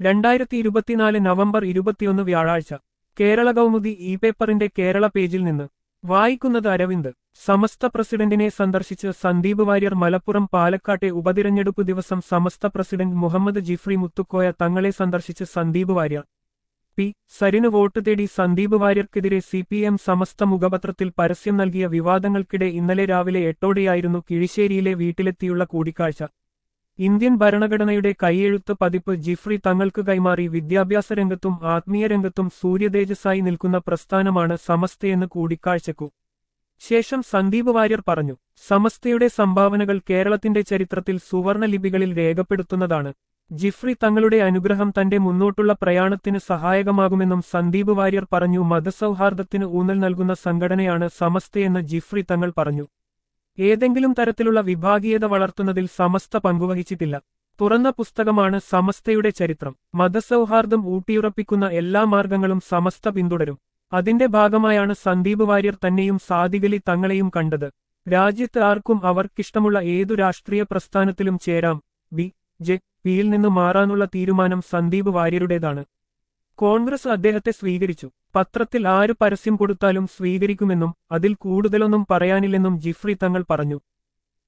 രണ്ടായിരത്തി ഇരുപത്തിനാല് നവംബർ ഇരുപത്തിയൊന്ന് വ്യാഴാഴ്ച കേരള കൗമുദി ഇ പേപ്പറിന്റെ കേരള പേജിൽ നിന്ന് വായിക്കുന്നത് അരവിന്ദ് സമസ്ത പ്രസിഡന്റിനെ സന്ദർശിച്ച് സന്ദീപ് വാര്യർ മലപ്പുറം പാലക്കാട്ടെ ഉപതിരഞ്ഞെടുപ്പ് ദിവസം സമസ്ത പ്രസിഡന്റ് മുഹമ്മദ് ജിഫ്രി മുത്തുക്കോയ തങ്ങളെ സന്ദർശിച്ച് സന്ദീപ് വാര്യർ പി സരിന് വോട്ട് തേടി സന്ദീപ് വാര്യർക്കെതിരെ സി പി എം സമസ്ത മുഖപത്രത്തിൽ പരസ്യം നൽകിയ വിവാദങ്ങൾക്കിടെ ഇന്നലെ രാവിലെ എട്ടോടെയായിരുന്നു കിഴിശ്ശേരിയിലെ വീട്ടിലെത്തിയുള്ള കൂടിക്കാഴ്ച ഇന്ത്യൻ ഭരണഘടനയുടെ കൈയെഴുത്ത് പതിപ്പ് ജിഫ്രി തങ്ങൾക്ക് കൈമാറി വിദ്യാഭ്യാസ രംഗത്തും ആത്മീയ രംഗത്തും സൂര്യതേജസ്സായി നിൽക്കുന്ന പ്രസ്ഥാനമാണ് സമസ്തയെന്ന് കൂടിക്കാഴ്ചക്കു ശേഷം സന്ദീപ് വാര്യർ പറഞ്ഞു സമസ്തയുടെ സംഭാവനകൾ കേരളത്തിന്റെ ചരിത്രത്തിൽ സുവർണ ലിപികളിൽ രേഖപ്പെടുത്തുന്നതാണ് ജിഫ്രി തങ്ങളുടെ അനുഗ്രഹം തന്റെ മുന്നോട്ടുള്ള പ്രയാണത്തിന് സഹായകമാകുമെന്നും സന്ദീപ് വാര്യർ പറഞ്ഞു മതസൗഹാർദ്ദത്തിന് ഊന്നൽ നൽകുന്ന സംഘടനയാണ് സമസ്തയെന്ന് ജിഫ്രി തങ്ങൾ പറഞ്ഞു ഏതെങ്കിലും തരത്തിലുള്ള വിഭാഗീയത വളർത്തുന്നതിൽ സമസ്ത പങ്കുവഹിച്ചിട്ടില്ല തുറന്ന പുസ്തകമാണ് സമസ്തയുടെ ചരിത്രം മതസൗഹാർദ്ദം ഊട്ടിയുറപ്പിക്കുന്ന എല്ലാ മാർഗങ്ങളും സമസ്ത പിന്തുടരും അതിന്റെ ഭാഗമായാണ് സന്ദീപ് വാര്യർ തന്നെയും സാദികലി തങ്ങളെയും കണ്ടത് രാജ്യത്ത് ആർക്കും അവർക്കിഷ്ടമുള്ള ഏതു രാഷ്ട്രീയ പ്രസ്ഥാനത്തിലും ചേരാം ബി ജെ പിയിൽ നിന്ന് മാറാനുള്ള തീരുമാനം സന്ദീപ് വാര്യരുടേതാണ് കോൺഗ്രസ് അദ്ദേഹത്തെ സ്വീകരിച്ചു പത്രത്തിൽ ആര് പരസ്യം കൊടുത്താലും സ്വീകരിക്കുമെന്നും അതിൽ കൂടുതലൊന്നും പറയാനില്ലെന്നും ജിഫ്രി തങ്ങൾ പറഞ്ഞു